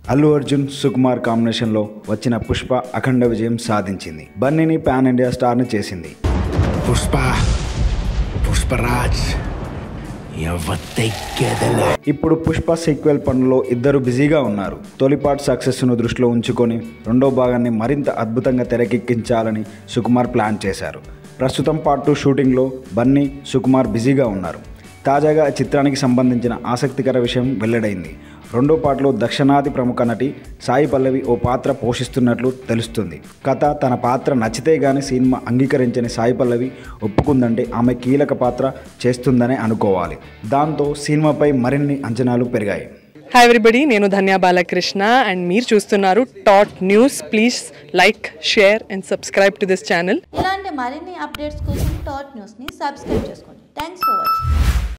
అల్లు అర్జున్ సుకుమార్ కాంబినేషన్లో వచ్చిన పుష్ప అఖండ విజయం సాధించింది బన్నీని పాన్ ఇండియా స్టార్ని చేసింది పుష్ప పుష్పరాజ్ ఎవతెక్కెదల ఇప్పుడు పుష్ప సీక్వెల్ పనుల్లో ఇద్దరు బిజీగా ఉన్నారు తొలి పార్ట్ సక్సెస్ను దృష్టిలో ఉంచుకొని రెండో భాగాన్ని మరింత అద్భుతంగా తెరకెక్కించాలని సుకుమార్ ప్లాన్ చేశారు ప్రస్తుతం పార్ట్ టూ షూటింగ్లో బన్నీ సుకుమార్ బిజీగా ఉన్నారు తాజాగా ఈ చిత్రానికి సంబంధించిన ఆసక్తికర విషయం వెల్లడైంది రెండో పాటలో దక్షిణాది ప్రముఖ నటి సాయి పల్లవి ఓ పాత్ర పోషిస్తున్నట్లు తెలుస్తుంది కథ తన పాత్ర నచ్చితే గాని సినిమా అంగీకరించని సాయి పల్లవి ఒప్పుకుందంటే ఆమె కీలక పాత్ర చేస్తుందనే అనుకోవాలి దాంతో సినిమాపై మరిన్ని అంచనాలు పెరిగాయి హాయ్ ఎవ్రీబడి నేను ధన్య బాలకృష్ణ అండ్ మీరు చూస్తున్నారు టాట్ news please like share and subscribe to this channel ఇలాంటి మరిన్ని అప్డేట్స్ కోసం టాట్ న్యూస్ని సబ్స్క్రైబ్ చేసుకోండి థ్యాంక్స్ ఫర్ వాచింగ్